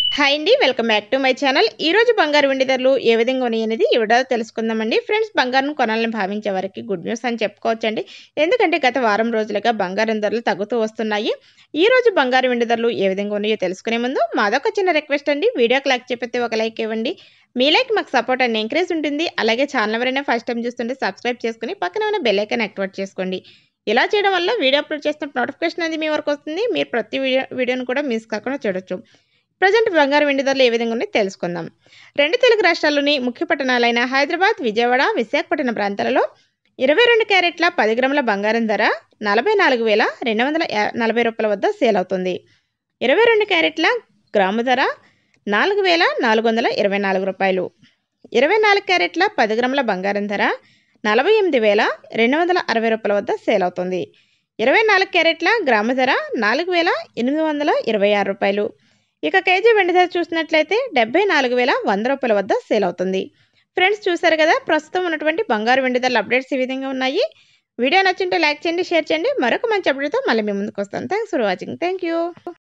hi అండి welcome back to my channel ఈ రోజు బంగారు వెండి ధరలు ఏ విధంగా ఉన్నాయి అనేది ఈ వీడియోలో తెలుసుకుందామండి ఫ్రెండ్స్ బంగారం కొనాలని భావించే వారికి గుడ్ న్యూస్ అని చెప్పుకోవచ్చండి ఎందుకంటే గత వారం రోజులుగా బంగారం ధరలు తగ్గుతూ వస్తున్నాయి ఈ రోజు బంగారు వెండి ధరలు ఏ విధంగా ఉన్నాయో తెలుసుకునే ముందు మాదొక చిన్న రిక్వెస్ట్ అండి వీడియోకి లైక్ చెప్పితే ఒక లైక్ ఇవ్వండి మీ లైక్ మాకు సపోర్ట్ అండ్ ఎంకరేజ్ ఉంటుంది అలాగే ఛానల్ ఎవరైనా ఫస్ట్ టైం చూస్తుంటే సబ్స్క్రైబ్ చేసుకుని పక్కన ఉన్న బెల్ ఐకాన్ యాక్టివేట్ చేసుకోండి ఇలా చేయడం వల్ల వీడియో అప్లోడ్ చేసిన నోటిఫికేషన్ అనేది మీ వరకు వస్తుంది మీరు ప్రతి వీడియో వీడియోను కూడా మిస్ కాకుండా చూడొచ్చు ప్రజెంట్ బంగారం వెండి ధరలు ఏ విధంగా ఉన్నాయో తెలుసుకుందాం రెండు తెలుగు రాష్ట్రాల్లోని ముఖ్య పట్టణాలైన హైదరాబాద్ విజయవాడ విశాఖపట్నం ప్రాంతాలలో ఇరవై రెండు క్యారెట్ల పది గ్రాముల బంగారం ధర నలభై నాలుగు వేల రెండు వందల యా- నలభై రూపాయల వద్ద సేల్ అవుతుంది ఇరవై రెండు క్యారెట్ల గ్రాము ధర నాలుగు వేల నాలుగు వందల ఇరవై నాలుగు రూపాయలు ఇరవై నాలుగు క్యారెట్ల పది గ్రాముల బంగారం ధర నలభై ఎనిమిది వేల రెండు వందల అరవై రూపాయల వద్ద సేల్ అవుతుంది ఇరవై నాలుగు క్యారెట్ల గ్రాము ధర నాలుగు వేల ఎనిమిది వందల ఇరవై ఆరు రూపాయలు ఇక కేజీ వెండి ధర చూసినట్లయితే డెబ్బై నాలుగు వేల వంద రూపాయల వద్ద సేల్ అవుతుంది ఫ్రెండ్స్ చూసారు కదా ప్రస్తుతం ఉన్నటువంటి బంగారు వెండి ధరల అప్డేట్స్ ఈ విధంగా ఉన్నాయి వీడియో నచ్చింటే లైక్ చేయండి షేర్ చేయండి మరొక మంచి అప్డేట్తో మళ్ళీ మీ ముందుకు వస్తాను thanks for watching thank you